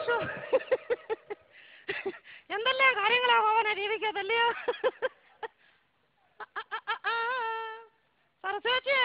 ശ്ശോ. എന്തെല്ലാം കാര്യങ്ങളാ ഭവന ജീവിക്കാതല്ലയോ സരസ്വതിയെ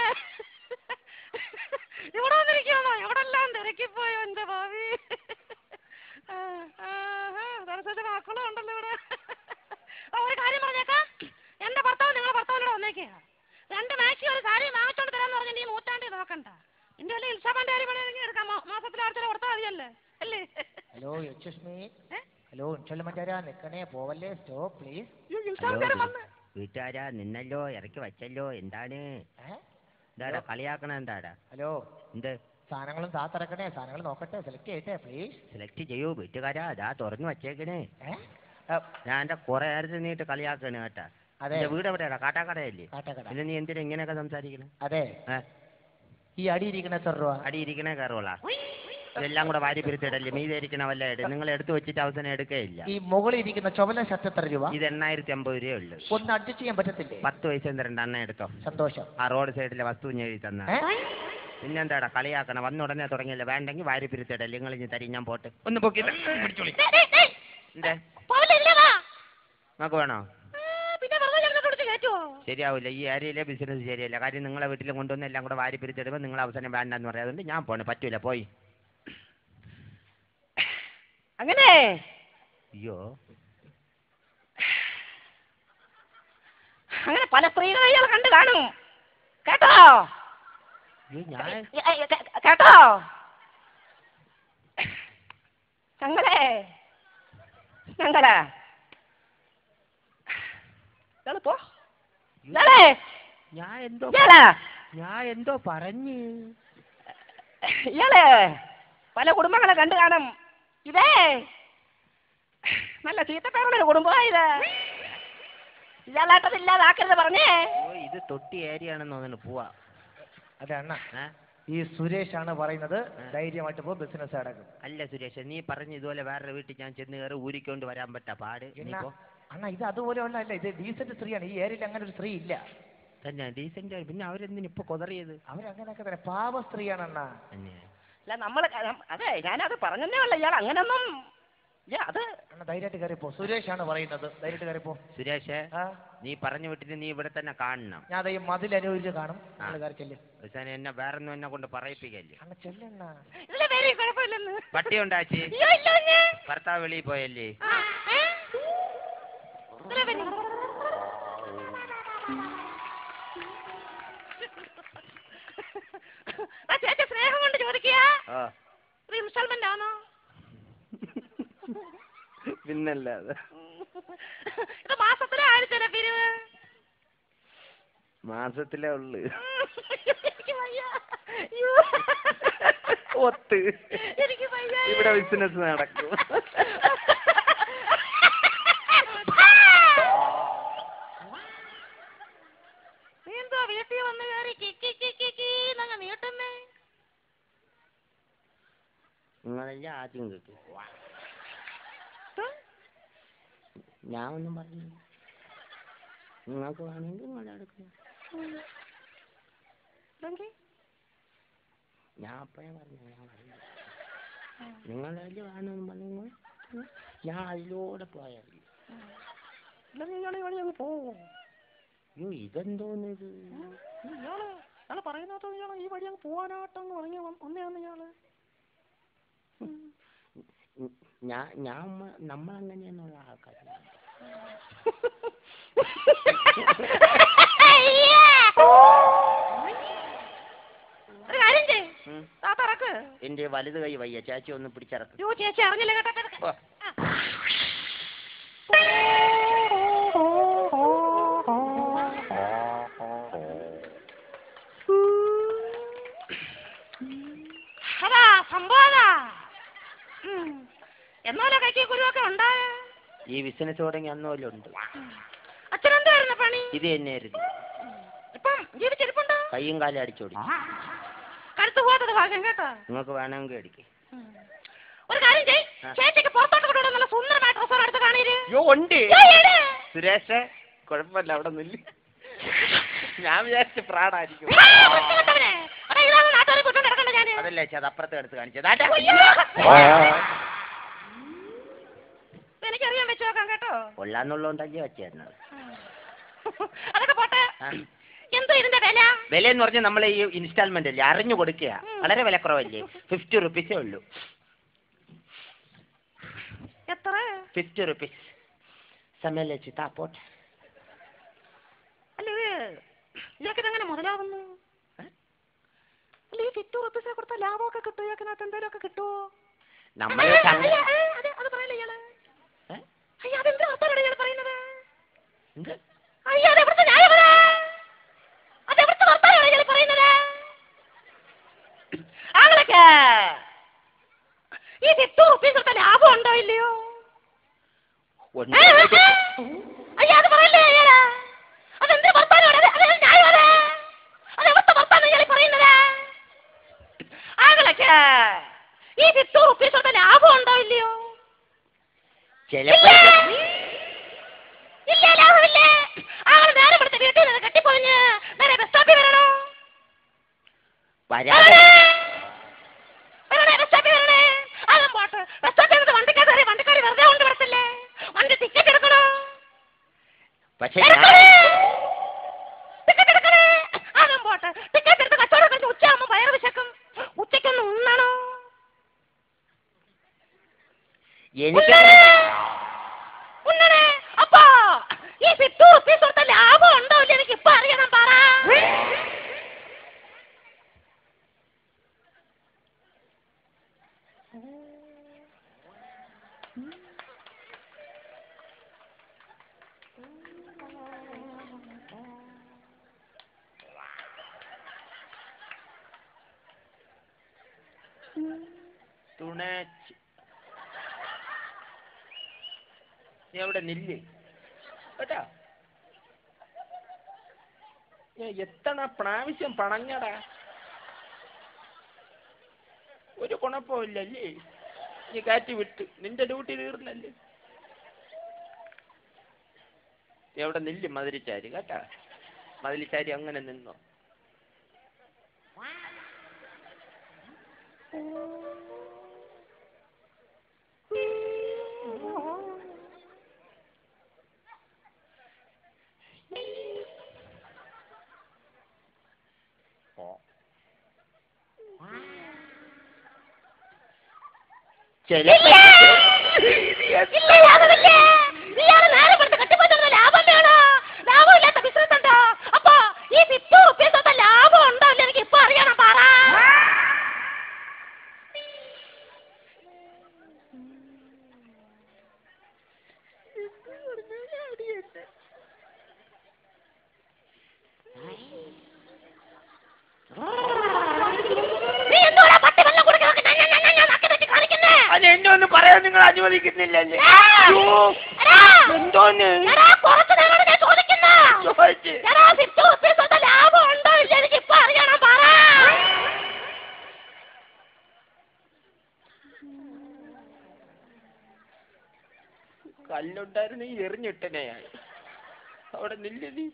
ഇവിടെ വന്നിരിക്കണോ എവിടെല്ലാം തിരക്കിപ്പോയോ എന്റെ ഭാവി ആ, ആ, ആ, സരസ്വതി മക്കളും ഉണ്ടല്ലോ ഇവിടെ ആ, ഒരു കാര്യം പറഞ്ഞേക്കാം എന്റെ ഭർത്താവ് നിങ്ങളെ ഭർത്താവിനോട് വന്നേക്കുക രണ്ട് മാക്സി ഒരു സാരി വാങ്ങിച്ചോണ്ട് തരാന്ന് പറഞ്ഞ നീ മൂത്താണ്ടി നോക്കണ്ട എന്റെ വല്ല ഇൽസാബാന്റെ കാര്യം വേണമെങ്കിൽ എടുക്കാം മാ- മാസത്തിൽ ആഴ്ച കൊടുത്താൽ മതിയല്ലേ അല്ലേ ഹലോ എക്സ്ക്യൂസ് മീ ഏ? ഹലോ ഇൻഷൽമൻറ്റാരാ നിൽക്കണേ പോവല്ലേ സ്റ്റോപ്പ് പ്ലീസ് അയ്യോ, ഇൽസാബുകാരൻ വന്ന് വീട്ടുകാരാ നിന്നല്ലോ ഇറക്കി വച്ചല്ലോ എന്താണ് ഏ എന്താടാ കളിയാക്കണ എന്താടാ ഹലോ എന്ത് സാധനങ്ങളും താത്തിറക്കണേ സാധനങ്ങൾ നോക്കട്ടെ സെലക്ട് ചെയ്യട്ടെ പ്ലീസ് സെലക്ട് ചെയ്യൂ വീട്ടുകാരാ അതാ തുറന്നു വച്ചേക്കണേ ഏ ആ, ഞാൻ എന്റെ കുറെ നേരത്തെ നീട്ട് കളിയാക്കണ കേട്ടാ അതെ എന്റെ വീട് എവിടെയാടാ കാട്ടാക്കടയല്ലേ കാട്ടക്കട പിന്നെ നീ എന്തിനാ ഇങ്ങനെയൊക്കെ സംസാരിക്കണേ അതെ ഏ ഈ അടി ഇരിക്കണ എത്ര രൂപ അടി ഇരിക്കണേ കയറുള്ള ഇതെല്ലാം കൂടെ വാരി പിരിച്ചിടല്ലേ മീതെ ഇരിക്കണ വല്ല ഇട് നിങ്ങൾ എടുത്തു വെച്ചിട്ട് അവസാനം എടുക്കുകയില്ല ഈ മുകളിൽ ഇരിക്കുന്ന ചുവന്ന ഷർട്ട് എത്ര രൂപ ഇത് എണ്ണായിരത്തി അമ്പത് രൂപയേ ഉള്ളൂ ഒന്ന് അഡ്ജസ്റ്റ് ചെയ്യാൻ പറ്റത്തില്ലേ പത്ത് പൈസ രണ്ടെണ്ണം എടുത്തോ സന്തോഷം ആ റോഡ് സൈഡിലെ വസ്തു എഴുതി തന്ന ഏ? പിന്നെന്താടാ കളിയാക്കണം വന്ന ഉടനെ തുടങ്ങിയല്ലേ വേണ്ടെങ്കിൽ വാരി പിരിച്ചിടല്ലേ നിങ്ങൾ ഇനി തരി ഞാൻ പോട്ട് ഒന്ന് പൊക്കി പിടിച്ചോളി എന്തേ പവലില്ലതാ നമുക്ക് വേണോ പിന്നെ വെറുതെ ഞങ്ങൾക്ക് കൊടുത്ത് കയറ്റുവോ ശരിയാവില്ല ഈ ഏരിയയിലെ ബിസിനസ് ശരിയല്ല കാര്യം നിങ്ങളെ വീട്ടിൽ കൊണ്ടുവന്ന് എല്ലാം കൂടെ വാരി പിരിച്ചിടുമ്പോൾ നിങ്ങൾ അവസാനം വേണ്ടെന്ന് പറയാതുകൊണ്ട് ഞാൻ പോണേ പറ്റൂല പോയി അങ്ങനെ അയ്യോ അങ്ങനെ പല സ്ത്രീകളെ ഇയാൾ കണ്ടു കാണും കേട്ടോ അയ്യോ ഞാൻ ഏ, ഏ, കേ- കേട്ടോ ഞങ്ങളെ ഞങ്ങളെ ഇയാള് പോ ഇയാളെ ഞാൻ എന്തോ ഇയാളെ ഞാൻ എന്തോ പറഞ്ഞ് ഇയാളെ പല കുടുംബങ്ങളെ കണ്ടു കാണും ഇതേ നല്ല ചീത്തപ്പേരുള്ളൊരു കുടുംബമാ ഇത് ഇയാളാട്ടത് ഇല്ലാതാക്കരുത് പറഞ്ഞേ ഓ ഇത് തൊട്ടി ഏരിയ ആണെന്ന് തോന്നുന്നു പോവാ അതെ അണ്ണ ഏ? ഈ സുരേഷ് ആണ് പറയുന്നത് ധൈര്യമായിട്ട് പോ ബിസിനസ് അടക്കും അല്ല സുരേഷ് നീ പറഞ്ഞ ഇതുപോലെ വേറെ വീട്ടിൽ ഞാൻ ചെന്ന് കയറി ഊരിക്കൊണ്ട് വരാൻ പറ്റാ പാട് നീ എന്നാ പോ. അണ്ണ ഇത് അതുപോലെ ഉള്ള അല്ല ഇത് ഡീസന്റ് സ്ത്രീയാണ് ഈ ഏരിയയിൽ അങ്ങനെ ഒരു സ്ത്രീ ഇല്ല തന്നെ ഡീസന്റ് പിന്നെ അവരെന്തിനു ഇപ്പൊ കൊതറിയത് അവരങ്ങനെയൊക്കെ തന്നെ പാവ സ്ത്രീയാണ് അണ്ണ തന്നെ അല്ല നമ്മൾ അതെ ഞാനത് പറഞ്ഞതേ ഉള്ളു ഇയാൾ അങ്ങനൊന്നും ഇല്ല അത് അണ്ണ ധൈര്യമായിട്ട് കയറിപ്പോ സുരേഷ് ആണ് പറയുന്നത് ധൈര്യമായിട്ട് കയറിപ്പോ സുരേഷ് ആ നീ പറഞ്ഞു വിട്ടിട്ട് നീ ഇവിടെ തന്നെ കാണണം ഞാൻ അത് ഈ മതിൽ അനുഭവിച്ച് കാണും നിങ്ങൾ കയറി ചെല്ല് അവസാനം എന്നെ വേറെ ഒന്നും എന്നെ കൊണ്ട് പറയിപ്പിക്കല്ലേ അണ്ണ ചെല്ലണ്ണ ഇതിലെ പേര് കുഴപ്പമില്ലെന്ന് പട്ടി ഉണ്ടാച്ചി അയ്യോ ഇല്ല കുഞ്ഞേ. ഭർത്താവ് വെളിയിൽ പോയല്ലേ ആ, ഏ? ഇതിലെ പേര്. ആ ചേച്ചി സ്നേഹം കൊണ്ട് ചോദിക്കുക ആ ഇത് ഇൻസ്റ്റാൾമെന്റ് ആണോ പിന്നല്ലാതെ ഇത് മാസത്തിലെ ആഴ്ചയിലെ പിരിവ് മാസത്തിലേ ഉള്ളു എനിക്ക് വയ്യ. അയ്യോ. ഒത്ത് എനിക്ക് വയ്യ. ഇവിടെ ബിസിനസ് നടക്കും നീ എന്തോ വീട്ടിൽ വന്ന് കയറി കിക്കി കിക്കി കീന്നങ്ങ് നീട്ടുന്നേ നിങ്ങളെല്ലാം ആദ്യം കേട്ടു ഞാൻ ഒന്നും പറഞ്ഞു നിങ്ങൾക്ക് വേണമെങ്കിൽ നിങ്ങളെടുക്കും ഇതെങ്കി? ഞാൻ അപ്പഴേ പറഞ്ഞു ഞാൻ പറഞ്ഞു നിങ്ങളതിൽ വേണമെന്ന് പറഞ്ഞു ഞാൻ അതിലൂടെ പോയാൽ മതി. ഇല്ലെങ്കിൽ ഇയാള് ഈ വഴി അങ്ങ് പോവും അയ്യോ ഇതെന്തോന്ന് ഇത് ഇയാള് ഇയാള് പറയുന്നത് ഇയാള് ഈ വഴി അങ്ങ് പോവാനായിട്ടങ്ങ് ഇറങ്ങി ഒന്നെയാന്ന് ഇയാള് ഉം, ഞാൻ ഞാൻ നമ്മളങ്ങനെയെന്നുള്ള ആൾക്കാരാണ് ഒരു കാര്യം ചെയ്യ് ഉം. താത്ത ഇറക്ക് എന്റെ വലുത് കൈ വയ്യ ചേച്ചി ഒന്ന് പിടിച്ചിറക്കും അയ്യോ ചേച്ചി അറിഞ്ഞില്ല കേട്ടോ ഇറക്ക്. ഓ. ആ. അതാ സംഭവം അതാ. ഉം. എന്നാലോ കൈക്ക് കുരുവൊക്കെ ഉണ്ടായ ഈ ബിസിനസ് തുടങ്ങി അന്നുപോലെ ഉണ്ട് അച്ഛനെന്തായിരുന്നു പണി ഇത് തന്നെയായിരുന്നു ഇപ്പം ജീവിച്ചിരിപ്പുണ്ടോ കയ്യും കാലും അടിച്ചോടി കടുത്തു പോകാത്തത് ഭാഗ്യം കേട്ടോ നിങ്ങൾക്ക് വേണമെങ്കിൽ അടിക്കും ഉം. ഒരു കാര്യം ചെയ് ആ. ചേച്ചിക്ക് പുറത്തോട്ട് കൊണ്ടുവിടാൻ നല്ല സുന്ദരമായ ഡ്രസ്സോട് അടുത്ത് കാണീര് അയ്യോ ഉണ്ട് സുരേഷ് കുഴപ്പമില്ല അവിടെ നില്ല് ഞാൻ വിചാരിച്ച പ്രാണായിരിക്കും നാട്ടുകാരെ കുറ്റം നടക്കണ്ട ഞാന് അതല്ലേ ചേച്ചി അത് അപ്പുറത്ത് എടുത്ത് കാണിച്ചത് ആട്ടെ. അയ്യോ. കൊള്ളാന്നുള്ളതുകൊണ്ടല്ലേ വെച്ചിരുന്നത് അതൊക്കെ പോട്ടെ ആ. എന്തോ ഇതിന്റെ വില വില എന്ന് പറഞ്ഞാൽ നമ്മൾ ഈ ഇൻസ്റ്റാൾമെന്റ് അല്ലേ അറിഞ്ഞു കൊടുക്കുക ഉം. വളരെ വിലക്കുറവല്ലേ ഫിഫ്റ്റി റുപ്പീസേ ഉള്ളൂ എത്ര ഫിഫ്റ്റി റുപ്പീസ് സമയം ലക്ഷിത പോട്ടെ അല്ല ഇത് ഇയാൾക്കിതെങ്ങനെ മുതലാവുന്നു ഏ? അല്ല ഈ ഫിഫ്റ്റി റുപ്പീസിനെ കൊടുത്ത ലാഭമൊക്കെ കിട്ടും ഇയാൾക്കിനകത്ത് എന്തെങ്കിലുമൊക്കെ കിട്ടുമോ നമ്മൾ അല്ല, അല്ല, ഏ, അത് അത് പറയല്ലേ ഇയാള് അയ്യ അതെന്ത് വർത്താനാണ് ഇയാൾ പറയുന്നത് അയ്യ അതെവിടുത്തെ ന്യായമാണ് അതെവിടുത്തെ വർത്താനാണ് ഇയാൾ പറയുന്നത് ആങ്ങളൊക്കെ ഈ ഫിഫ്റ്റി റുപ്പീസ് കൊടുത്ത ലാഭം ഉണ്ടോ ഇല്ലയോ ഏ, ഏ, ഏ. അയ്യ അത് പറയല്ലേ ഇയാള് അതെന്ത് വർത്താനാണ് അത് അത് ന്യായമാണ് അതെവിടുത്തെ വർത്താനം ഇയാൾ പറയുന്നത് ആങ്ങളൊക്കെ ഈ ഫിഫ്റ്റി റുപ്പീസ് കൊടുത്ത ലാഭം ഉണ്ടോ ഇല്ലയോ ചിലപ്പോ ഇല്ല ലാഭമില്ല ആള് നേരെ ഇവിടുത്തെ വീട്ടിൽ നിന്ന് കെട്ടിപ്പൊളിഞ്ഞ് നേരെ ബസ് സ്റ്റോപ്പിൽ വരണോ വരാതെ വരണേ ബസ് സ്റ്റോപ്പിൽ വരണേ അതും പോട്ട് ബസ് സ്റ്റോപ്പിൽ നിന്ന് വണ്ടിക്കാർ കയറി വണ്ടിക്കാർ വെറുതെ കൊണ്ട് വരത്തില്ലേ വണ്ടി ടിക്കറ്റ് എടുക്കണോ പക്ഷെ എടുക്കണേ ഞാൻ ടിക്കറ്റ് എടുക്കണേ അതും പോട്ട് ടിക്കറ്റ് എടുത്ത് കച്ചവടം കഴിഞ്ഞ് ഉച്ചയാകുമ്പോൾ വയറ് വിശക്കും ഉച്ചയ്ക്കൊന്ന് ഉണ്ണണോ എനിക്ക് ഉണ്ണണേ ഉണ്ണണേ അപ്പോ ഈ ഫിഫ്റ്റി റുപ്പീസ് കൊടുത്ത ലാഭം ഉണ്ടോ ഇല്ല എനിക്ക് ഇപ്പൊ അറിയണം പറ തുണച്ച് നീ അവിടെ നില്ല് കേട്ടാ ഞാൻ എത്തണ പ്രാവശ്യം പണഞ്ഞടാ ഒരു കുഴപ്പമില്ലല്ലേ നീ കാറ്റ് വിട്ട് നിന്റെ ഡ്യൂട്ടി തീർന്നല്ലേ നീ അവിടെ നില്ല് മതിരിച്ചാരി കേട്ടാ മതിലിച്ചാരി അങ്ങനെ നിന്നോ ചിലപ്പോ ഇല്ല യാതൊന്നില്ല ഇയാള് നേരെ കൊടുത്ത് കെട്ടിപ്പോറ്റുന്ന ലാഭം വേണോ ലാഭമില്ലാത്ത ബിസിനസ് ഉണ്ടോ അപ്പൊ ഈ ഫിഫ്റ്റി റുപ്പീസ് ഒക്കെ ലാഭം ഉണ്ടോ ഇല്ല എനിക്ക് ഇപ്പൊ അറിയണം പറ നീ എന്തുവാടാ പട്ടി വെള്ളം കുടിക്കുന്നതൊക്കെ ഞാൻ ഞാൻ ഞാൻ ഞാൻ നക്കി വെച്ച് കാണിക്കുന്നേ അത് എന്നെ ഒന്ന് പറയാൻ നിങ്ങൾ അനുവദിക്കുന്നില്ലല്ലേ ആ! അയ്യോ, എടാ! എന്തോന്ന് എടാ, കുറച്ച് നേരമാണ് ഞാൻ ചോദിക്കുന്നെ. ചോദിച്ച് എടാ, ഫിഫ്റ്റി റുപ്പീസ് തൊട്ട് ലാഭം ഉണ്ടോ ഇല്ല എനിക്ക് ഇപ്പൊ അറിയണം പറ കല്ലുണ്ടായിരുന്നു ഈ എറിഞ്ഞിട്ടനെയായി അവിടെ നില്ല് നീ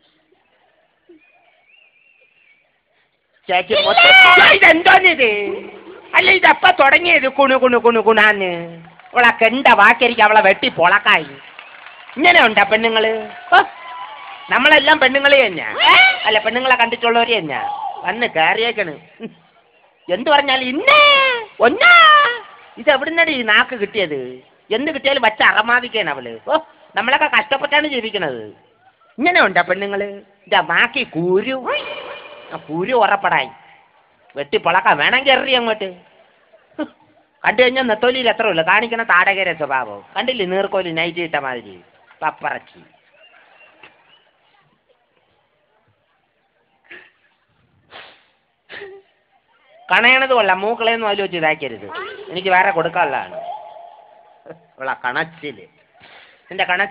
ചേച്ചി മൊത്തം ഇതെന്തോന്നിത് അല്ല ഇതപ്പ തുടങ്ങിയത് കുണു കുണു കുണു കുണാന്ന് അവളെ കണ്ട വാക്കരിക്ക് അവളെ വെട്ടി പൊളക്കായി ഇങ്ങനെ ഉണ്ടാ പെണ്ണുങ്ങള് ഓ, നമ്മളെല്ലാം പെണ്ണുങ്ങളെ തന്നെയാ അല്ല പെണ്ണുങ്ങളെ കണ്ടിട്ടുള്ളവരെ തന്നെയാ വന്ന് കയറിയേക്കണ് ഉം. എന്ത് പറഞ്ഞാൽ ഇന്നേ ഒന്നാ ഇത് എവിടുന്നടി ഈ നാക്ക് കിട്ടിയത് എന്ത് കിട്ടിയാലും വച്ച അറമാദിക്കാണ് അവള് ഓ നമ്മളൊക്കെ കഷ്ടപ്പെട്ടാണ് ജീവിക്കണത് ഇങ്ങനെ ഉണ്ടാ പെണ്ണുങ്ങള് ഇതാ ബാക്കി കൂരു ആ കൂരു ഉറപ്പടായി വെട്ടി പൊളക്കാം വേണമെങ്കിൽ എറി അങ്ങോട്ട് ഹ്. കണ്ടു കഴിഞ്ഞാൽ നെത്തോലിയിൽ എത്ര ഉള്ളു കാണിക്കണ താടകര സ്വഭാവം കണ്ടില്ലേ നീർക്കോലി നൈറ്റ് ഇട്ട മാതിരി പപ്പറച്ചി കണയണത് കൊള്ളാം മൂക്കളെയൊന്നും അതിൽ വെച്ച് ഇതാക്കരുത് എനിക്ക് വേറെ കൊടുക്കാനുള്ളതാണ് ഉള്ള കണച്ചില് എന്റെ കണ